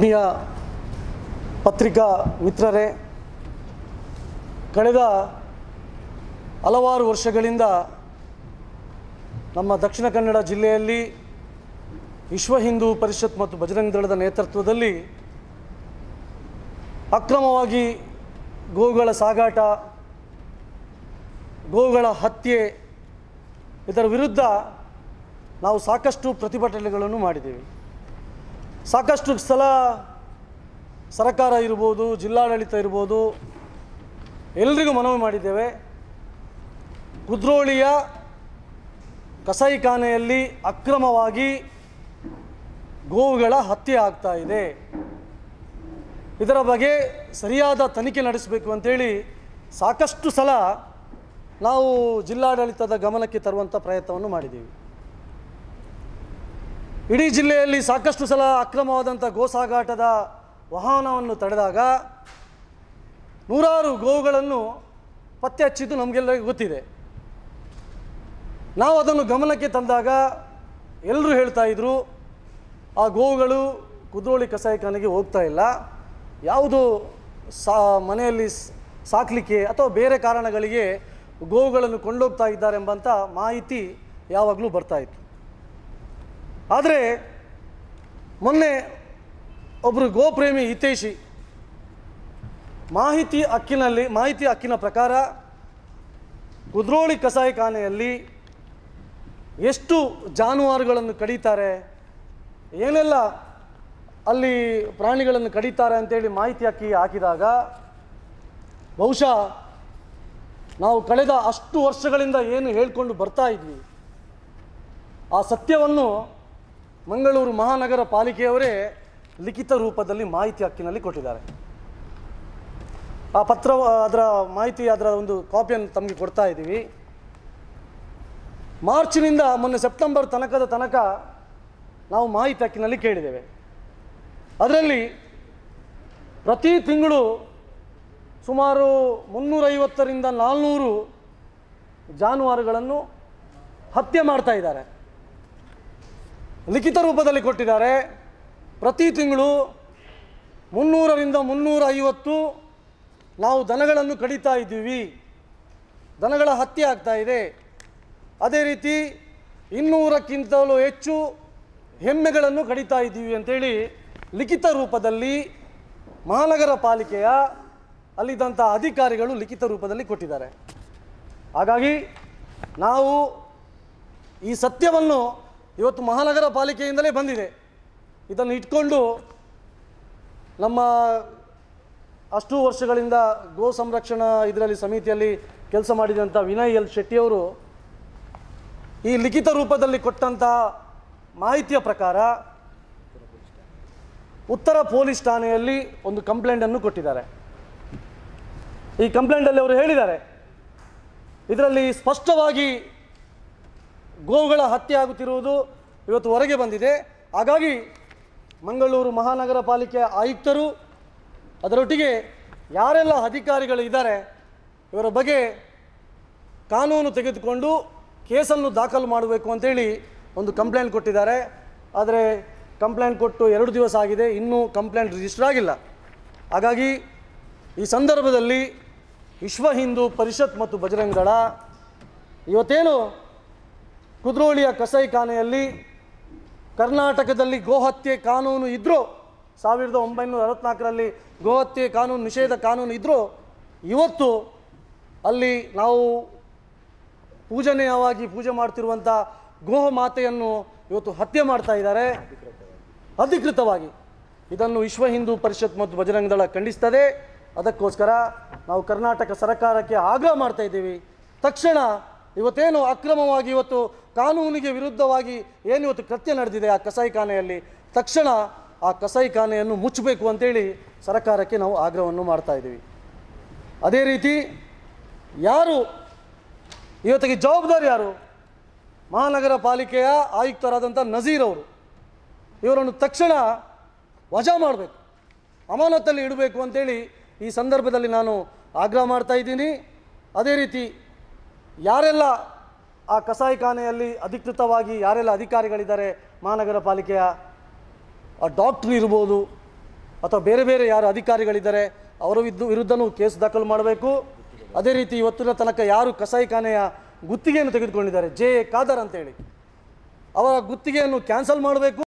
ಆತ್ಮೀಯ ಪತ್ರಿಕಾ ಮಿತ್ರರೇ ಕಳೆದ ಹಲವಾರು ವರ್ಷಗಳಿಂದ ನಮ್ಮ ದಕ್ಷಿಣ ಕನ್ನಡ ಜಿಲ್ಲೆಯಲ್ಲಿ ವಿಶ್ವ ಹಿಂದೂ ಪರಿಷತ್ ಮತ್ತು ಬಜರಂಗ ದಳದ ನೇತೃತ್ವದಲ್ಲಿ ಅಕ್ರಮವಾಗಿ ಗೋವುಗಳ ಸಾಗಾಟ ಗೋವುಗಳ ಹತ್ಯೆ ಇದರ ವಿರುದ್ಧ ನಾವು ಸಾಕಷ್ಟು ಪ್ರತಿಭಟನೆಗಳನ್ನು ಮಾಡಿದ್ದೇವೆ ಸಾಕಷ್ಟು ಸಲ ಸರಕಾರ ಇರ್ಬೋದು ಜಿಲ್ಲಾಡಳಿತ ಇರ್ಬೋದು ಎಲ್ರಿಗೂ ಮನವಿ ಮಾಡಿದ್ದೇವೆ ಕುದ್ರೋಳಿಯ ಕಸಾಯಿಖಾನೆಯಲ್ಲಿ ಅಕ್ರಮವಾಗಿ ಗೋವುಗಳ ಹತ್ಯೆ ಆಗ್ತಾ ಇದೆ ಇದರ ಬಗ್ಗೆ ಸರಿಯಾದ ತನಿಖೆ ನಡೆಸಬೇಕು ಅಂತೇಳಿ ಸಾಕಷ್ಟು ಸಲ ನಾವು ಜಿಲ್ಲಾಡಳಿತದ ಗಮನಕ್ಕೆ ತರುವಂಥ ಪ್ರಯತ್ನವನ್ನು ಮಾಡಿದ್ದೀವಿ ಇಡೀ ಜಿಲ್ಲೆಯಲ್ಲಿ ಸಾಕಷ್ಟು ಸಲ ಅಕ್ರಮವಾದಂಥ ಗೋಸಾಗಾಟದ ವಾಹನವನ್ನು ತಡೆದಾಗ ನೂರಾರು ಗೋವುಗಳನ್ನು ಪತ್ತೆ ಹಚ್ಚಿದ್ದು ನಮಗೆಲ್ಲರಿಗೂ ಗೊತ್ತಿದೆ ನಾವು ಅದನ್ನು ಗಮನಕ್ಕೆ ತಂದಾಗ ಎಲ್ಲರೂ ಹೇಳ್ತಾ ಇದ್ರು ಆ ಗೋವುಗಳು ಕುದ್ರೋಳಿ ಕಸಾಯಿಖಾನೆಗೆ ಹೋಗ್ತಾ ಇಲ್ಲ ಯಾವುದು ಸಾ ಮನೆಯಲ್ಲಿ ಸ್- ಸಾಕಲಿಕ್ಕೆ ಅಥವಾ ಬೇರೆ ಕಾರಣಗಳಿಗೆ ಗೋವುಗಳನ್ನು ಕೊಂಡೋಗ್ತಾ ಇದ್ದಾರೆ ಎಂಬಂಥ ಮಾಹಿತಿ ಯಾವಾಗಲೂ ಬರ್ತಾ ಇತ್ತು ಆದರೆ ಮೊನ್ನೆ ಒಬ್ಬರು ಗೋಪ್ರೇಮಿ ಹಿತೈಷಿ ಮಾಹಿತಿ ಹಕ್ಕಿನಲ್ಲಿ ಮಾಹಿತಿ ಹಕ್ಕಿನ ಪ್ರಕಾರ ಕುದ್ರೋಳಿ ಕಸಾಯಿಖಾನೆಯಲ್ಲಿ ಎಷ್ಟು ಜಾನುವಾರುಗಳನ್ನು ಕಡಿತಾರೆ ಏನೆಲ್ಲ ಅಲ್ಲಿ ಪ್ರಾಣಿಗಳನ್ನು ಕಡಿತಾರೆ ಅಂತೇಳಿ ಮಾಹಿತಿ ಹಾಕಿ ಹಾಕಿದಾಗ ಬಹುಶಃ ನಾವು ಕಳೆದ ಅಷ್ಟು ವರ್ಷಗಳಿಂದ ಏನು ಹೇಳ್ಕೊಂಡು ಬರ್ತಾ ಇದ್ವಿ ಆ ಸತ್ಯವನ್ನು ಮಂಗಳೂರು ಮಹಾನಗರ ಪಾಲಿಕೆಯವರೇ ಲಿಖಿತ ರೂಪದಲ್ಲಿ ಮಾಹಿತಿ ಹಕ್ಕಿನಲ್ಲಿ ಕೊಟ್ಟಿದ್ದಾರೆ ಆ ಪತ್ರ ಅದರ ಮಾಹಿತಿ ಅದರ ಒಂದು ಕಾಪಿಯನ್ನು ತಮಗೆ ಕೊಡ್ತಾ ಇದ್ದೀವಿ ಮಾರ್ಚ್ನಿಂದ ಮೊನ್ನೆ ಸೆಪ್ಟೆಂಬರ್ ತನಕದ ತನಕ ನಾವು ಮಾಹಿತಿ ಹಕ್ಕಿನಲ್ಲಿ ಕೇಳಿದ್ದೇವೆ ಅದರಲ್ಲಿ ಪ್ರತಿ ತಿಂಗಳು ಸುಮಾರು ಮುನ್ನೂರೈವತ್ತರಿಂದ ನಾಲ್ನೂರು ಜಾನುವಾರುಗಳನ್ನು ಹತ್ಯೆ ಮಾಡ್ತಾ ಇದ್ದಾರೆ ಲಿಖಿತ ರೂಪದಲ್ಲಿ ಕೊಟ್ಟಿದ್ದಾರೆ ಪ್ರತಿ ತಿಂಗಳು ಮುನ್ನೂರರಿಂದ ಮುನ್ನೂರ ಐವತ್ತು ನಾವು ದನಗಳನ್ನು ಕಡಿತಾ ಇದ್ದೀವಿ ದನಗಳ ಹತ್ಯೆ ಆಗ್ತಾ ಇದೆ ಅದೇ ರೀತಿ ಇನ್ನೂರಕ್ಕಿಂತಲೂ ಹೆಚ್ಚು ಎಮ್ಮೆಗಳನ್ನು ಕಡಿತಾ ಇದ್ದೀವಿ ಅಂತೇಳಿ ಲಿಖಿತ ರೂಪದಲ್ಲಿ ಮಹಾನಗರ ಪಾಲಿಕೆಯ ಅಲ್ಲಿದ್ದಂಥ ಅಧಿಕಾರಿಗಳು ಲಿಖಿತ ರೂಪದಲ್ಲಿ ಕೊಟ್ಟಿದ್ದಾರೆ ಹಾಗಾಗಿ ನಾವು ಈ ಸತ್ಯವನ್ನು ಇವತ್ತು ಮಹಾನಗರ ಪಾಲಿಕೆಯಿಂದಲೇ ಬಂದಿದೆ ಇದನ್ನು ಇಟ್ಕೊಂಡು ನಮ್ಮ ಅಷ್ಟು ವರ್ಷಗಳಿಂದ ಗೋ ಸಂರಕ್ಷಣಾ ಇದರಲ್ಲಿ ಸಮಿತಿಯಲ್ಲಿ ಕೆಲಸ ಮಾಡಿದಂಥ ವಿನಯ್ ಎಲ್ ಶೆಟ್ಟಿಯವರು ಈ ಲಿಖಿತ ರೂಪದಲ್ಲಿ ಕೊಟ್ಟಂಥ ಮಾಹಿತಿಯ ಪ್ರಕಾರ ಉತ್ತರ ಪೊಲೀಸ್ ಠಾಣೆಯಲ್ಲಿ ಒಂದು ಕಂಪ್ಲೇಂಟನ್ನು ಕೊಟ್ಟಿದ್ದಾರೆ ಈ ಕಂಪ್ಲೇಂಟಲ್ಲಿ ಅವರು ಹೇಳಿದ್ದಾರೆ ಇದರಲ್ಲಿ ಸ್ಪಷ್ಟವಾಗಿ ಗೋವುಗಳ ಹತ್ಯೆ ಆಗುತ್ತಿರುವುದು ಇವತ್ತು ಹೊರಗೆ ಬಂದಿದೆ ಹಾಗಾಗಿ ಮಂಗಳೂರು ಮಹಾನಗರ ಪಾಲಿಕೆ ಆಯುಕ್ತರು ಅದರೊಟ್ಟಿಗೆ ಯಾರೆಲ್ಲ ಅಧಿಕಾರಿಗಳು ಇದ್ದಾರೆ ಇವರ ಬಗ್ಗೆ ಕಾನೂನು ತೆಗೆದುಕೊಂಡು ಕೇಸನ್ನು ದಾಖಲು ಮಾಡಬೇಕು ಅಂತೇಳಿ ಒಂದು ಕಂಪ್ಲೇಂಟ್ ಕೊಟ್ಟಿದ್ದಾರೆ ಆದರೆ ಕಂಪ್ಲೇಂಟ್ ಕೊಟ್ಟು ಎರಡು ದಿವಸ ಆಗಿದೆ ಇನ್ನೂ ಕಂಪ್ಲೇಂಟ್ ರಿಜಿಸ್ಟರ್ ಆಗಿಲ್ಲ ಹಾಗಾಗಿ ಈ ಸಂದರ್ಭದಲ್ಲಿ ವಿಶ್ವ ಹಿಂದೂ ಪರಿಷತ್ ಮತ್ತು ಬಜರಂಗ ದಳ ಇವತ್ತೇನು ಕುದ್ರೋಳಿಯ ಕಸಾಯಿಖಾನೆಯಲ್ಲಿ ಕರ್ನಾಟಕದಲ್ಲಿ ಗೋಹತ್ಯೆ ಕಾನೂನು ಇದ್ದರೂ ಸಾವಿರದ ಒಂಬೈನೂರ ಅರವತ್ನಾಲ್ಕರಲ್ಲಿ ಗೋಹತ್ಯೆ ಕಾನೂನು ನಿಷೇಧ ಕಾನೂನು ಇದ್ದರೂ ಇವತ್ತು ಅಲ್ಲಿ ನಾವು ಪೂಜನೀಯವಾಗಿ ಪೂಜೆ ಮಾಡ್ತಿರುವಂಥ ಗೋಹ ಮಾತೆಯನ್ನು ಇವತ್ತು ಹತ್ಯೆ ಮಾಡ್ತಾ ಇದ್ದಾರೆ ಅಧಿಕೃತವಾಗಿ ಇದನ್ನು ವಿಶ್ವ ಹಿಂದೂ ಪರಿಷತ್ ಮತ್ತು ಬಜರಂಗ ದಳ ಖಂಡಿಸ್ತದೆ ಅದಕ್ಕೋಸ್ಕರ ನಾವು ಕರ್ನಾಟಕ ಸರ್ಕಾರಕ್ಕೆ ಆಗ್ರಹ ಮಾಡ್ತಾ ಇದ್ದೀವಿ ತಕ್ಷಣ ಇವತ್ತೇನು ಅಕ್ರಮವಾಗಿ ಇವತ್ತು ಕಾನೂನಿಗೆ ವಿರುದ್ಧವಾಗಿ ಏನು ಇವತ್ತು ಕೃತ್ಯ ನಡೆದಿದೆ ಆ ಕಸಾಯಿಖಾನೆಯಲ್ಲಿ ತಕ್ಷಣ ಆ ಕಸಾಯಿಖಾನೆಯನ್ನು ಮುಚ್ಚಬೇಕು ಅಂತೇಳಿ ಸರ್ಕಾರಕ್ಕೆ ನಾವು ಆಗ್ರಹವನ್ನು ಮಾಡ್ತಾ ಇದ್ದೀವಿ ಅದೇ ರೀತಿ ಯಾರು ಇವತ್ತಿಗೆ ಜವಾಬ್ದಾರಿ ಯಾರು ಮಹಾನಗರ ಪಾಲಿಕೆಯ ಆಯುಕ್ತರಾದಂಥ ನಜೀರ್ ಅವರು ಇವರನ್ನು ತಕ್ಷಣ ವಜಾ ಮಾಡಬೇಕು ಅಮಾನತಲ್ಲಿ ಇಡಬೇಕು ಅಂತೇಳಿ ಈ ಸಂದರ್ಭದಲ್ಲಿ ನಾನು ಆಗ್ರಹ ಮಾಡ್ತಾ ಇದ್ದೀನಿ ಅದೇ ರೀತಿ ಯಾರೆಲ್ಲ ಆ ಕಸಾಯಿಖಾನೆಯಲ್ಲಿ ಅಧಿಕೃತವಾಗಿ ಯಾರೆಲ್ಲ ಅಧಿಕಾರಿಗಳಿದ್ದಾರೆ ಮಹಾನಗರ ಪಾಲಿಕೆಯ ಆ ಡಾಕ್ಟ್ರು ಇರ್ಬೋದು ಅಥವಾ ಬೇರೆ ಬೇರೆ ಯಾರು ಅಧಿಕಾರಿಗಳಿದ್ದಾರೆ ಅವರ ವಿದ್ದು ವಿರುದ್ಧನೂ ಕೇಸ್ ದಾಖಲು ಮಾಡಬೇಕು ಅದೇ ರೀತಿ ಇವತ್ತಿನ ತನಕ ಯಾರು ಕಸಾಯಿಖಾನೆಯ ಗುತ್ತಿಗೆಯನ್ನು ತೆಗೆದುಕೊಂಡಿದ್ದಾರೆ ಜೆ ಎ ಖಾದರ್ ಅಂತೇಳಿ ಅವರ ಗುತ್ತಿಗೆಯನ್ನು ಕ್ಯಾನ್ಸಲ್ ಮಾಡಬೇಕು